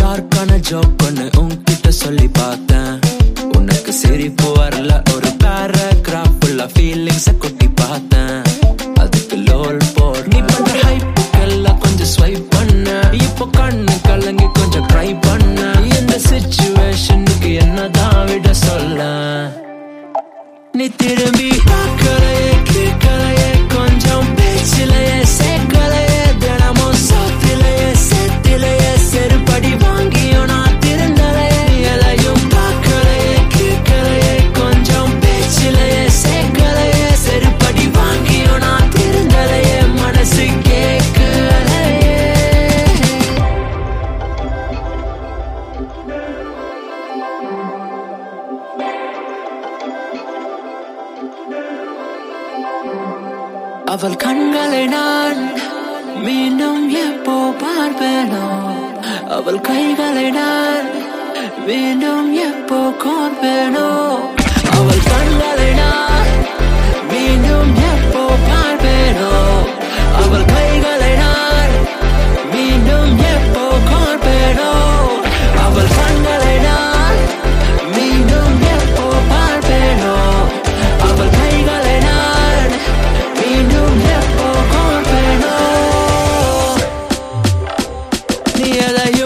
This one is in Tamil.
டார்க்கான ஜோக் ஒன்னு உன்கிட்ட சொல்லி பார்த்தேன் உனக்கு சிரிப்பு வரல ஒரு பேராகிராஃப் ஃபுல்லா ஃபீலிங்ஸ கொட்டி பார்த்தேன் அதுக்கு லோல் போர் நீ பண்ற ஹைப்புக்கெல்லாம் கொஞ்சம் ஸ்வைப் பண்ண இப்போ கண்ணு கலங்கி கொஞ்சம் ட்ரை பண்ண இந்த சிச்சுவேஷனுக்கு என்னதான் விட சொல்ல நீ திரும்பி பார்க்கலையே கேட்கலையே கொஞ்சம் பேச்சிலையே சேர்க்கலையே தினமும் சாத்திலையே சேர்த்திலையே செருப்படி வாங்கியும் நான் திருந்தலையே எதையும் பார்க்கலையே கேட்கலையே கொஞ்சம் பேச்சிலையே சேர்க்கலையே செருப்படி வாங்கியும் நான் திருந்தலையே மனசு கேட்கலையே அவள் கண்களை நான் மீண்டும் எப்போ பார்ப்பேனோ அவள் கைகளை நான் மீண்டும் எப்போ கோர்ப்பேனோ அவள் கண்களை நான் மீண்டும் எப்போ பார்ப்பேனோ அவள் கைகளை நான் மீண்டும் எப்போ கோர்ப்பேனோ அவள் கண்களை நான் மீண்டும் எப்போ பார்ப்பேனோ அவள் கைகளை நான் மீண்டும் எப்போ கோர்ப்பேனோ நீ எதையும்